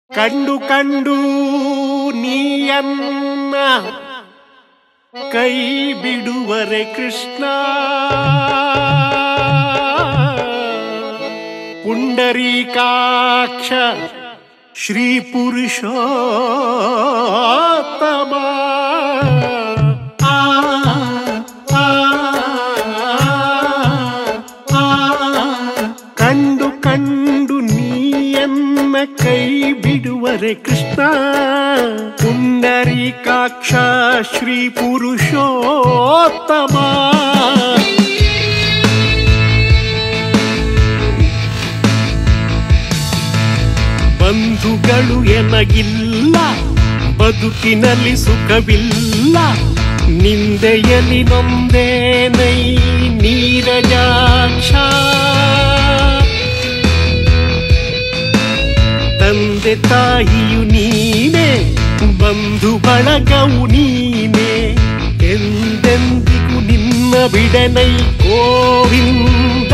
ಕಂಡು ಕಂಡು ನೀಯನ್ನ ಕೈ ಬಿಡುವರೆ ಕೃಷ್ಣ ಪುಂಡರೀಕಾಕ್ಷ ಶ್ರೀ ಪುರುಷೋತ್ತಮ ಆ, ಆ, ಆ, ಕಂಡು ಕಂಡು ನೀಯನ್ನ ಕೈ ಬಿಡುವರೆ ಕೃಷ್ಣ ಪುಂಡರೀಕಾಕ್ಷ ಶ್ರೀ ಪುರುಷೋತ್ತಮ ಬಂಧುಗಳು ಎನಗಿಲ್ಲ ಬದುಕಿನಲ್ಲಿ ಸುಖವಿಲ್ಲ ನಿಂದೆಯಲಿ ನೊಂದೇನೈ ನೀರಜಾಕ್ಷ ತಂದೆ ತಾಯಿಯು ನೀನೆ ಬಂಧು ಬಳಗವು ನೀನೆ ಎಂದೆಂದಿಗೂ ನಿನ್ನ ಬಿಡನೈ ಗೋವಿಂದ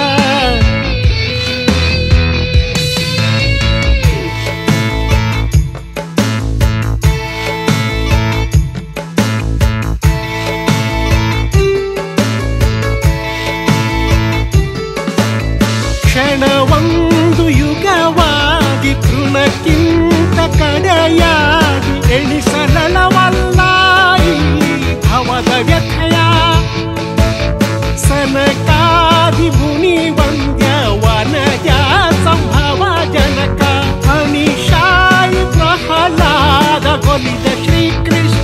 ಕ್ಷಣವೊಂದು ಯುಗವಾಗಿ ತೃಣಕ್ಕಿಂತ ಕಡೆಯಾಗಿ ಎಣಿಸಲವಲ್ಲ ಈ ಭವದ ವ್ಯಥಯ ಸನಕಾದಿ ಮುನಿ ವಂದ್ಯ ವನಜ ಸಂಭವ ಜನಕ ಅನಿಶಾಯಿ ಪ್ರಹ್ಲಾದ ಕೊಲಿದ ಶ್ರೀಕೃಷ್ಣ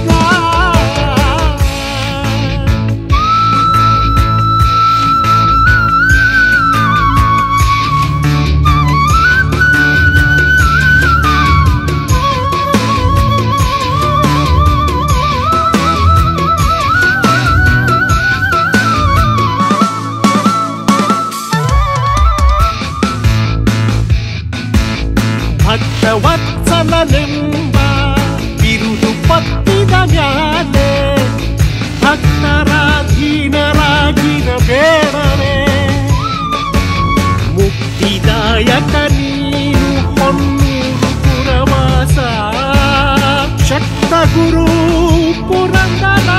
ಭಕ್ತವತ್ಸಲನೆಂಬ ಬಿರುದು ಪತ್ತಿದ ಮ್ಯಾಲೆ ಭಕ್ತರಾಧೀನರಾಗಿನ ಬೇಡವೇ ಮುಕ್ತಿದಾಯಕ ನೀನು ಹೊನ್ನೂರು ಪುರವಾಸ ಶಕ್ತ ಗುರು ಪುರಂದರ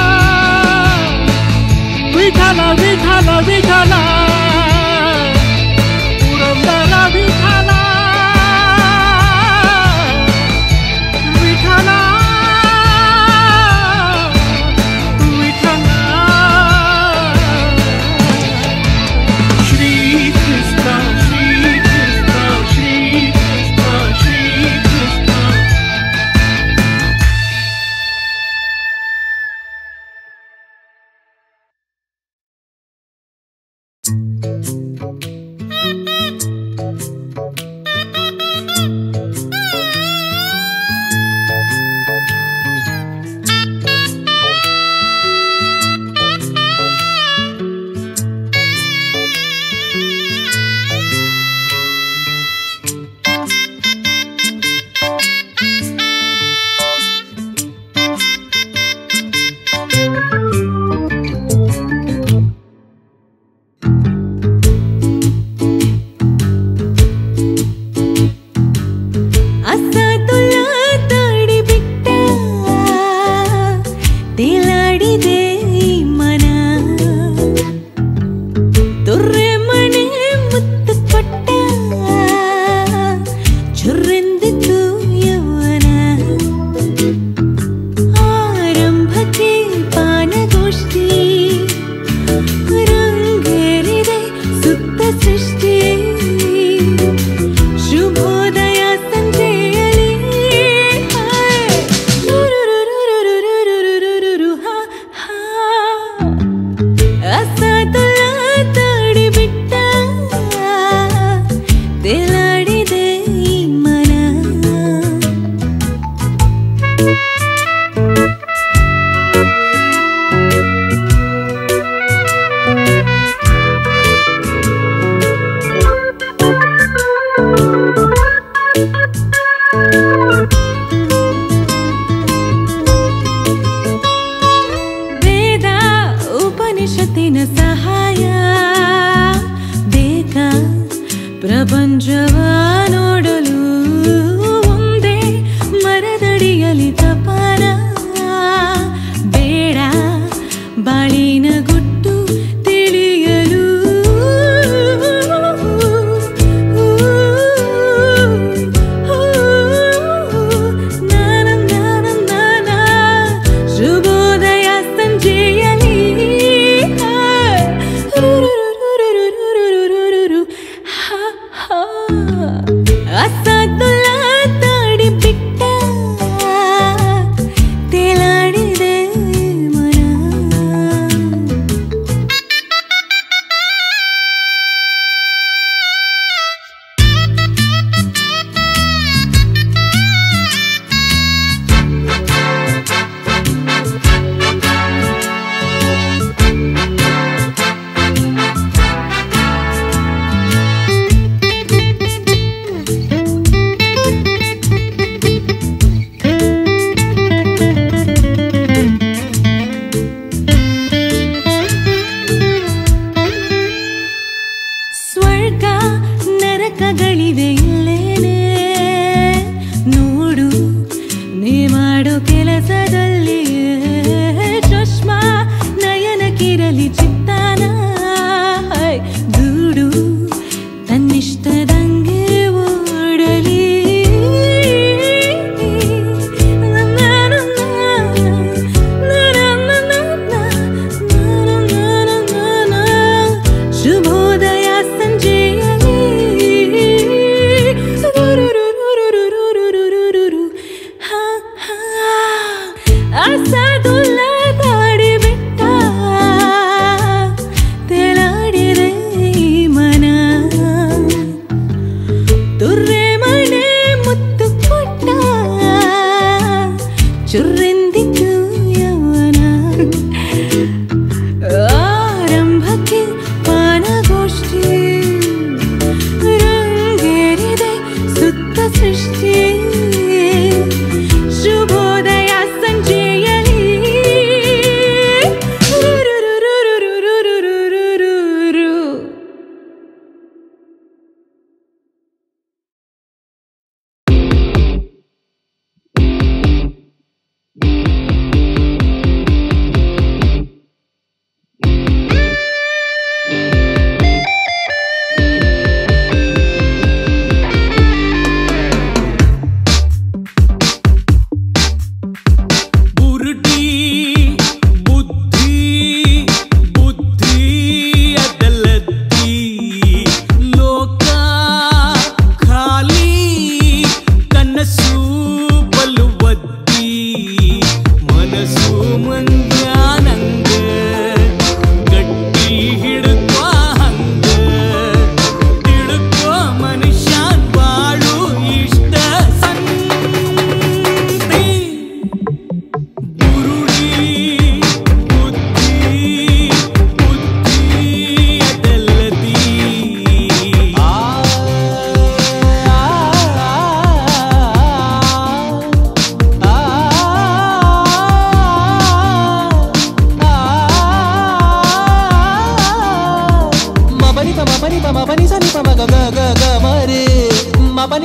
ವಿಠಲ ವಿಠಲ ವಿಠಲ ಪುರಂದರ ವಿಠಲ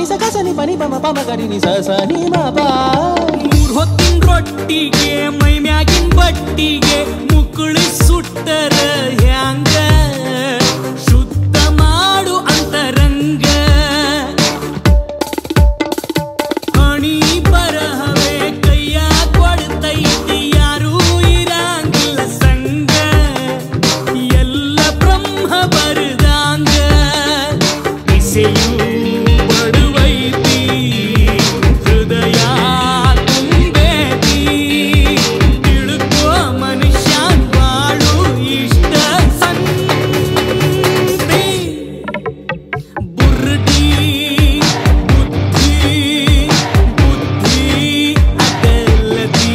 ಸ ಕ ಸ ನಿ ಪ ನಿ ಪ ಮ ಪ ಮ ಗ ರಿ ನಿ ಸ ಸ ನಿ ಮ ಪ ಮೂರ್ ಹೊತ್ತಿನ ರೊಟ್ಟಿಗೆ ಮೈ ಮ್ಯಾಗಿನ ಬಟ್ಟಿಗೆ ಮುಕ್ಕುಳಿ ಸುಟ್ಟರ ಹ್ಯಾಂಗ ಶುದ್ಧ ಮಾಡು ಅಂತರಂಗ ಹಣಿ ಬರಹವೇ ಕೈಯ ಕೊಡ್ತೈತಿ ಯಾರೂ ಇರಂಗಿಲ್ಲ ಸಂಗ ಎಲ್ಲ ಬ್ರಹ್ಮ ಬರದಂಗ ಇಸೆಯು ಬಡುವೈತಿ ಹೃದಯ ತುಂಬೇತಿ ತಿಳ್ಕೋ ಮನುಷ್ಯನ್ ಬಾಳು ಇಷ್ಟ ಸಂತಿ ಬುರ್ಡಿ ಬುದ್ಧಿ ಬುದ್ಧಿ ಅದಲ್ಲದಿ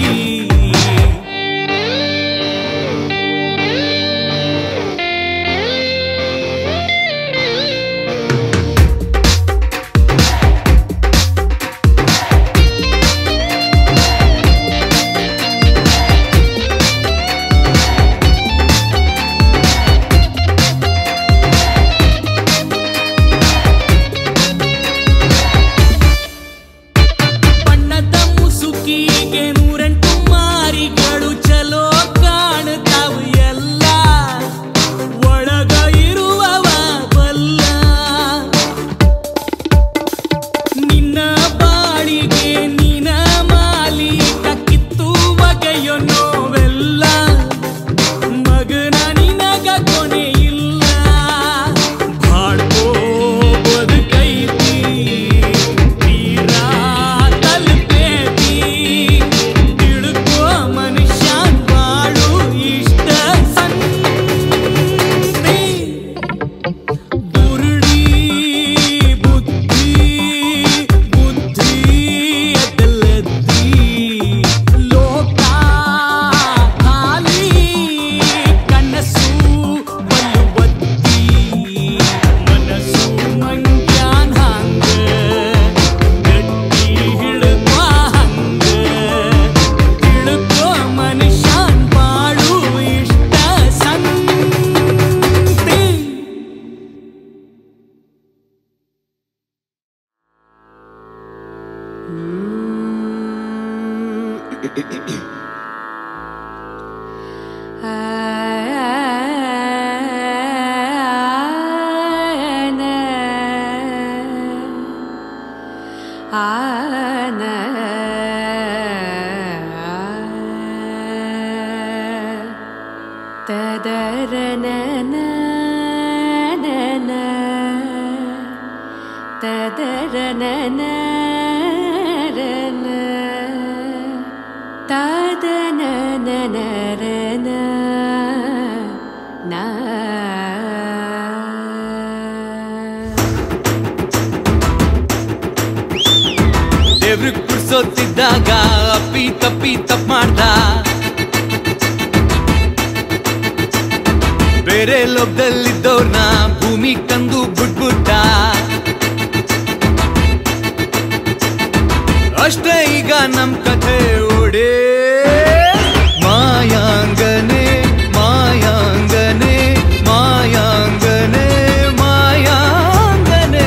ಬಣ್ಣದ ಮುಸುಕಿಗೆ ನೂರೆಂಟು ಮಾರಿಗಳು ಚಲೋ ಕಾಣ್ತಾವು ಎಲ್ಲ ಒಳಗ ಇರುವವ ಬಲ್ಲ ನಿನ್ನ ಬಾಳಿಗೆ ನಿನ ಮಾಲೀಕ ಕಿತ್ತು ಬಗೆಯೋ ನೋವೆಲ್ಲ ಮಗನ ನಿನಗ ಕೊನೆ ಇಲ್ಲ ಬಾಳ್ಕೋ ಬದುಕೈತಿ ತೀರಾ ತಲುಪೇತಿ ತಿಳ್ಕೋ ಮನುಷ್ಯನ್ ಬಾಳು ಇಷ್ಟ ಸಂತಿ ಬುರುಡಿ ಬುದ್ಧಿ ಬುದ್ಧಿ ಅದಲ್ಲದ್ದಿ ಲೋಕ ಖಾಲಿ ಕನಸು ಬಲುವತ್ತಿ ಮನಸ್ಸು ಮಂಗ್ಯಾನ್ ಹಂಗ ಗಟ್ಟಿ ಹಿಡ್ಕೊ ಹಂಗ ತಿಳ್ಕೊ ಮನುಷ್ಯನ್ ಬಾಳು ಇಷ್ಟ ಸಂತಿ ತದರನನ ತದರನನ ತದನನರನ ನಾ ದೇವ್ರಿಗೆ ಕುಡ್ಸೋತಿದ್ದಾಗ ಅಪ್ಪಿ ತಪ್ಪಿ ತಪ್ಪು ಮಾಡ್ದ ಬೇರೆ ಲೋಕದಲ್ಲಿದ್ದವ್ರನ್ನ ಭೂಮಿ ತಂದು ಬಿಟ್ಬಿಟ್ಟ ಅಷ್ಟೇ ಈಗ ನಮ್ ಕಥೆ ಓಡೇ ಮಾಯಾಂಗನೆ ಮಾಯಾಂಗನೆ ಮಾಯಾಂಗನೆ ಮಾಯಾಂಗನೆ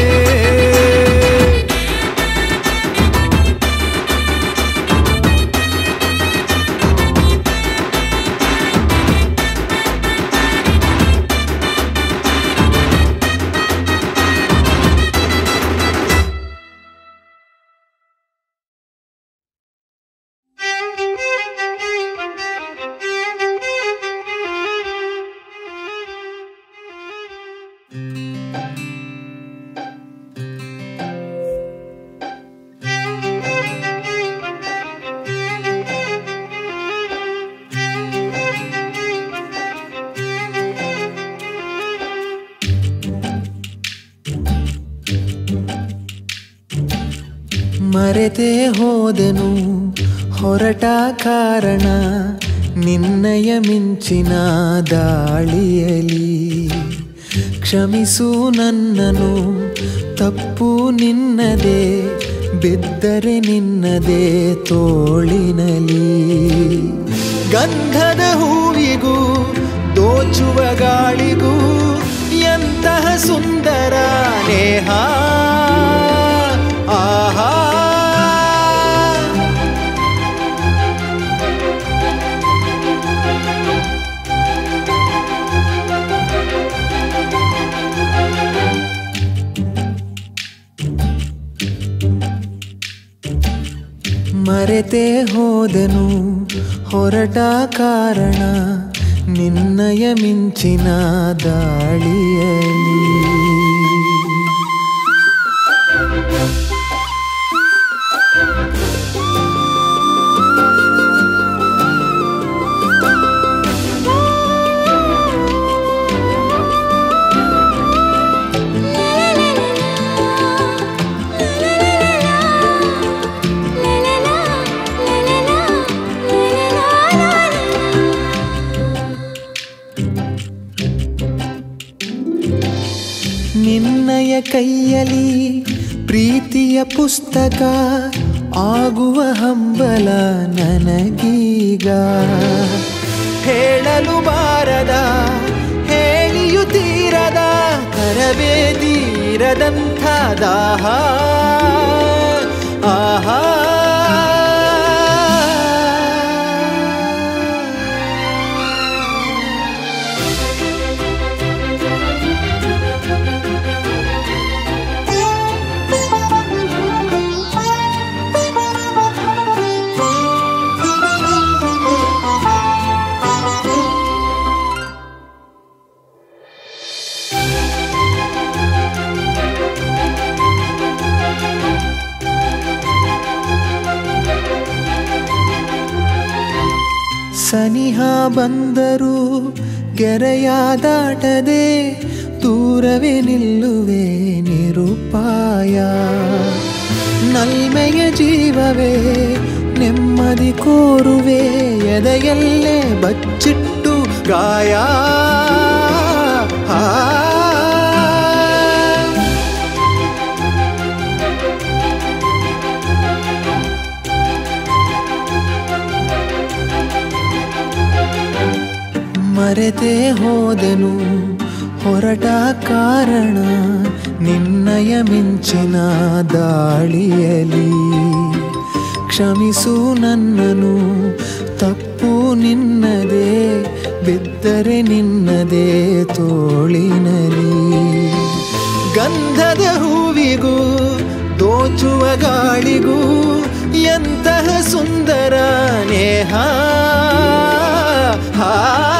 ಮರೆತೇ ಹೋದೆನು ಹೊರಟ ಕಾರಣ ನಿನ್ನಯ ಮಿಂಚಿನ ದಾಳಿಯಲಿ ಕ್ಷಮಿಸು ನನ್ನನು ತಪ್ಪು ನಿನ್ನದೇ ಬಿದ್ದರೆ ನಿನ್ನದೇ ತೋಳಿನಲಿ ಗಂಧದ ಹೂವಿಗೂ ದೋಚುವ ಗಾಳಿಗೂ ಎಂತಹ ಸುಂದರ ನೇಹ ಮರೆತೇ ಹೋದೆನು ಹೊರಟ ಕಾರಣ ನಿನ್ನಯ ಮಿಂಚಿನ ದಾಳಿಯಲಿ ನಿನ್ನಯ ಕೈಯಲಿ ಪ್ರೀತಿಯ ಪುಸ್ತಕ ಆಗುವ ಹಂಬಲ ನನಗೀಗ ಹೇಳಲು ಬಾರದ ಹೇಳಿಯು ತೀರದ ಕರಬೇದೀರದಂಥ ದಾಹ ಆಹಾ ಸನಿಹ ಬಂದರೂ ಗೆರೆಯ ದಾಟದೆ ದೂರವೇ ನಿಲ್ಲುವೆ ನಿರುಪಾಯ ನಲ್ಮೆಯ ಜೀವವೇ ನೆಮ್ಮದಿ ಕೋರುವೆ ಎದೆಯಲ್ಲೇ ಬಚ್ಚಿಟ್ಟು ಗಾಯ ಆ ಮರೆತೇ ಹೋದೆನು ಹೊರಟ ಕಾರಣ ನಿನ್ನಯ ಮಿಂಚಿನ ದಾಳಿಯಲಿ ಕ್ಷಮಿಸು ನನ್ನನು ತಪ್ಪು ನಿನ್ನದೇ ಬಿದ್ದರೆ ನಿನ್ನದೇ ತೋಳಿನಲಿ ಗಂಧದ ಹೂವಿಗೂ ದೋಚುವ ಗಾಳಿಗೂ ಎಂತಹ ಸುಂದರ ನೇಹ ಹಾ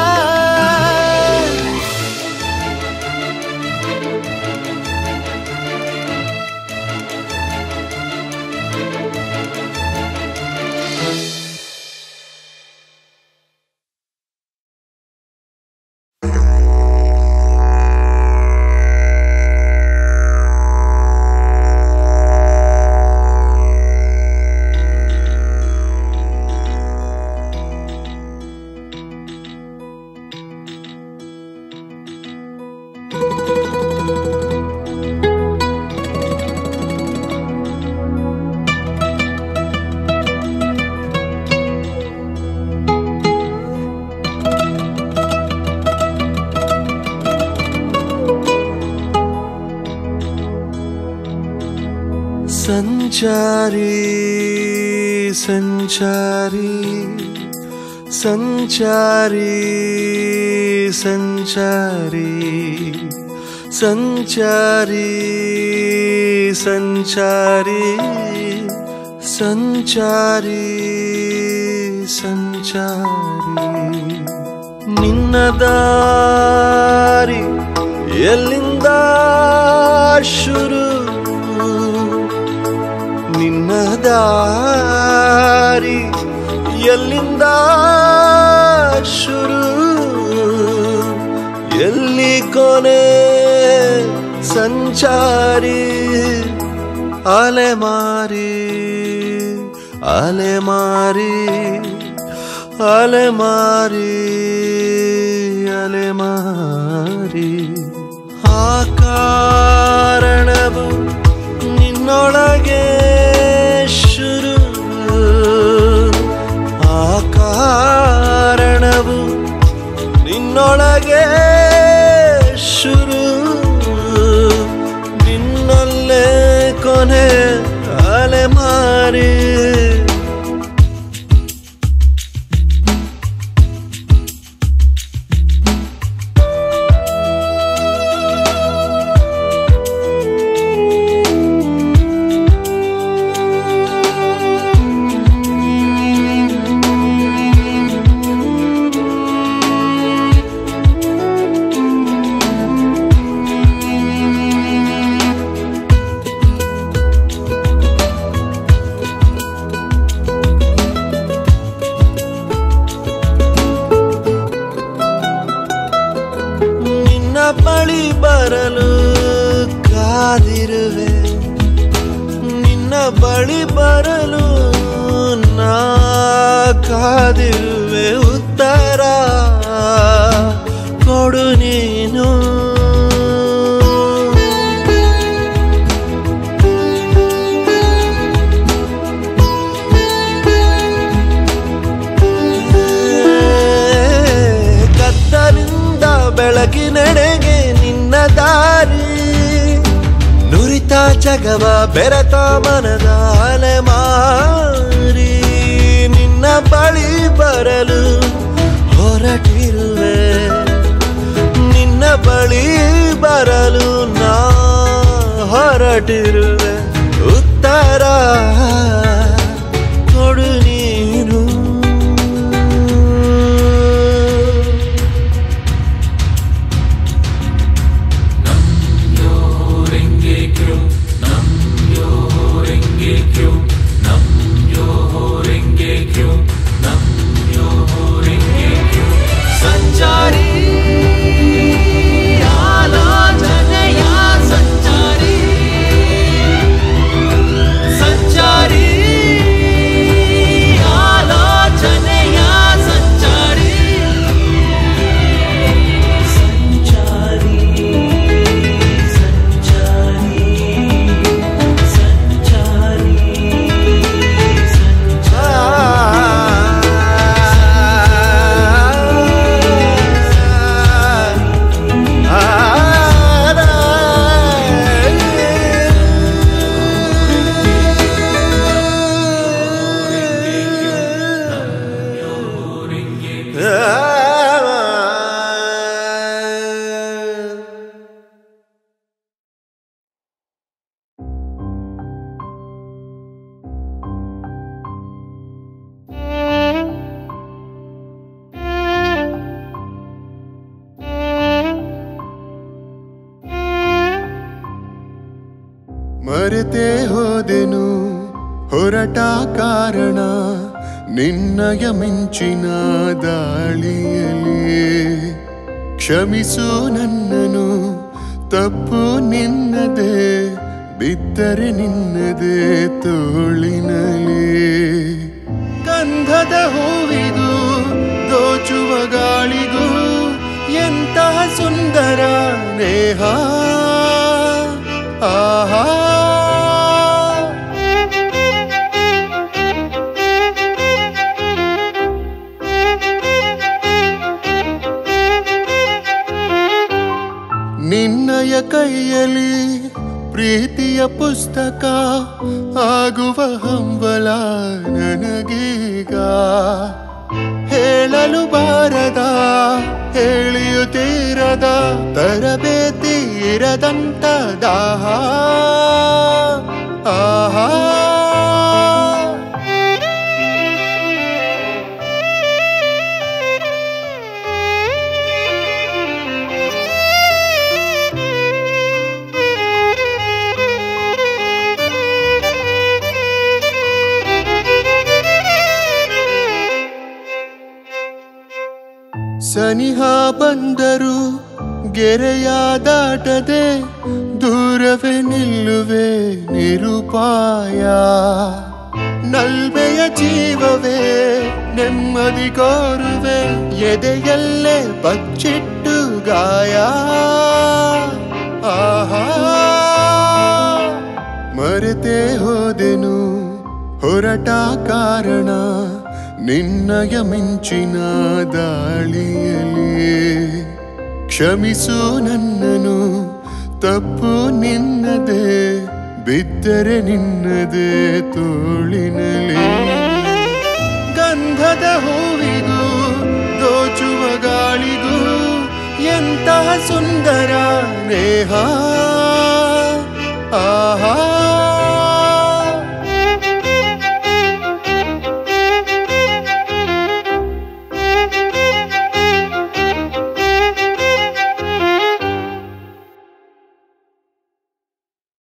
ಸಂಚಾರಿ ಸಂಚಾರಿ ಸಂಚಾರಿ ಸಂಚಾರಿ ಸಂಚಾರಿ ಸಂಚಾರಿ ಸಂಚಾರಿ ಸಂಚಾರಿ ನಿನ್ನ ದಾರಿ ಎಲ್ಲಿಂದ ಶುರು ನಿನ್ನ ದಾರಿ ಎಲ್ಲಿಂದ ಶುರು ಎಲ್ಲಿ ಕೊನೆ ಸಂಚಾರಿ ಅಲೆಮಾರಿ ಅಲೆಮಾರಿ ಅಲೆಮಾರಿ ಅಲೆಮಾರಿ ಆ ಕಾರಣವು ನಿನ್ನೊಳಗೆ ಶುರು ಆ ಕಾರಣವು ನಿನ್ನೊಳಗೆ ಶುರು ನಿನ್ನಲ್ಲೇ ಕೊನೆ ಅಲೆಮಾರಿ ಬಳಿ ಬರಲು ಕಾದಿರುವೆ ನಿನ್ನ ಬಳಿ ಬರಲು ನಾ ಕಾದಿರುವೆ ಉತ್ತರ ಕೊಡು ನೀನು ಕತ್ತಲಿಂದ ಬೆಳಕಿನೆಡೆಗೆ ನಿನ್ನ ದಾರಿ ನುರಿತ ಜಗವ ಬೆರೆತ ಮನದ ಅಲೆಮಾರಿ ನಿನ್ನ ಬಳಿ ಬರಲು ಹೊರಟಿರುವೆ ನಿನ್ನ ಬಳಿ ಬರಲು ನಾ ಹೊರಟಿರುವೆ ಉತ್ತರ ಕೊಡು ನೀನು ಸಂಚಾರಿ ಆಲೋಚನೆಯ ಸಂಚಾರಿ ಸಂಚಾರಿ ಆಲೋಚನೆಯ ಸಂಚಾರಿ ಸಂಚಾರಿ ಸಂಚಾರಿ ಸಂಚಾರಿ ಮರೆತೇ ಹೋದೆನು ಹೊರಟ ಕಾರಣ ನಿನ್ನಯ ಮಿಂಚಿನ ದಾಳಿಯಲಿ ಕ್ಷಮಿಸು ನನ್ನನು ತಪ್ಪು ನಿನ್ನದೇ ಬಿದ್ದರೆ ನಿನ್ನದೇ ತೋಳಿನಲಿ ಗಂಧದ ಹೂವಿಗೂ ದೋಚುವ ಗಾಳಿಗೂ ಎಂತಹ ಸುಂದರ ನೇಹ ಆಹಾ ನಿನ್ನಯ ಕೈಯಲ್ಲಿ ಪ್ರೀತಿಯ ಪುಸ್ತಕ ಆಗುವ ಹಂಬಲ ನನಗೀಗ ಹೇಳಲು ಬಾರದ ಹೇಳಿಯುತ್ತೀರದ ತರಬೇತಿ ಇರದಂತ ದಾಹ ಆಹಾ ಸನಿಹ ಬಂದರು ಗೆರೆಯ ದಾಟದೆ ದೂರವೇ ನಿಲ್ಲುವೆ ನಿರುಪಾಯ ನಲ್ಮೆಯ ಜೀವವೇ ನೆಮ್ಮದಿ ಕೋರುವೆ ಎದೆಯಲ್ಲೇ ಬಚ್ಚಿಟ್ಟು ಗಾಯ ಆಹಾ ಮರೆತೇ ಹೋದೆನು ಹೊರಟ ಕಾರಣ ನಿನ್ನಯ ಮಿಂಚಿನ ದಾಳಿಯಲಿ ಕ್ಷಮಿಸು ನನ್ನನು ತಪ್ಪು ನಿನ್ನದೇ ಬಿದ್ದರೆ ನಿನ್ನದೇ ತೋಳಿನಲಿ ಗಂಧದ ಹೂವಿಗೂ ದೋಚುವ ಗಾಳಿಗೂ ಎಂತಹ ಸುಂದರ ನೇಹ ಆಹಾ